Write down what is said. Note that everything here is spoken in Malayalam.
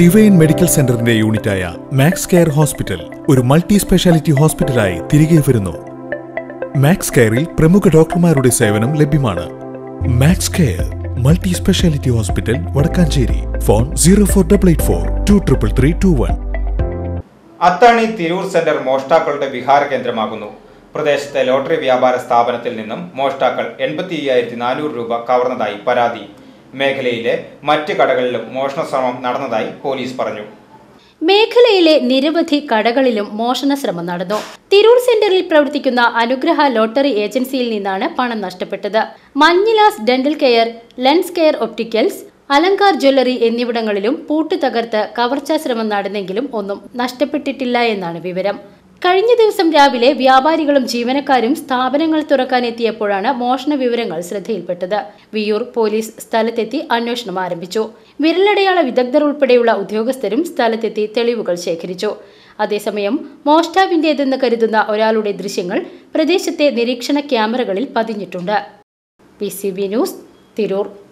ഡിവൈൻ മെഡിക്കൽ സെന്ററിന്റെ യൂണിറ്റായ മാക്സ് കെയർ ഹോസ്പിറ്റൽ ഒരു മൾട്ടി സ്പെഷ്യാലിറ്റി ഹോസ്പിറ്റലായി തിരികെ വരുന്നു മാക്സ് കെയറിൽ പ്രമുഖ ഡോക്ടർമാരുടെ സേവനം ലഭ്യമാണ് Max Care multi speciality hospital Vadakkanchery phone zero four double eight four two triple three two one Athani Tirur centre മോഷ്ടാക്കളുടെ വിഹാര കേന്ദ്രമാകുന്നു പ്രദേശത്തെ ലോട്ടറി വ്യാപാര സ്ഥാപനത്തിൽ നിന്നും മോഷ്ടാക്കൾ എൺപത്തി അയ്യായിരത്തി നാനൂറ് രൂപ കവർന്നതായി പരാതി മേഖലയിലെ മറ്റ് കടകളിലും മോഷണ ശ്രമം നടന്നതായി പോലീസ് പറഞ്ഞു മേഖലയിലെ നിരവധി കടകളിലും മോഷണ ശ്രമം നടന്നു തിരൂർ സെന്ററിൽ പ്രവർത്തിക്കുന്ന അനുഗ്രഹ ലോട്ടറി ഏജൻസിയിൽ നിന്നാണ് പണം നഷ്ടപ്പെട്ടത് Manjilas dental care lens care opticals Alankar jewellery എന്നിവിടങ്ങളിലും പൂട്ട് തകർത്ത് കവർച്ചാ ശ്രമം നടന്നെങ്കിലും ഒന്നും നഷ്ടപ്പെട്ടിട്ടില്ല എന്നാണ് വിവരം കഴിഞ്ഞ ദിവസം രാവിലെ വ്യാപാരികളും ജീവനക്കാരും സ്ഥാപനങ്ങൾ തുറക്കാനെത്തിയപ്പോഴാണ് മോഷണ വിവരങ്ങൾ ശ്രദ്ധയിൽപ്പെട്ടത് വിയൂർ പോലീസ് സ്ഥലത്തെത്തി അന്വേഷണം ആരംഭിച്ചു വിരലടയാള വിദഗ്ധർ ഉൾപ്പെടെയുള്ള ഉദ്യോഗസ്ഥരും സ്ഥലത്തെത്തി തെളിവുകൾ ശേഖരിച്ചു അതേസമയം മോഷ്ടാവിന്റേതെന്ന് കരുതുന്ന ഒരാളുടെ ദൃശ്യങ്ങൾ പ്രദേശത്തെ നിരീക്ഷണ ക്യാമറകളിൽ പതിഞ്ഞിട്ടുണ്ട് P C B news Tirur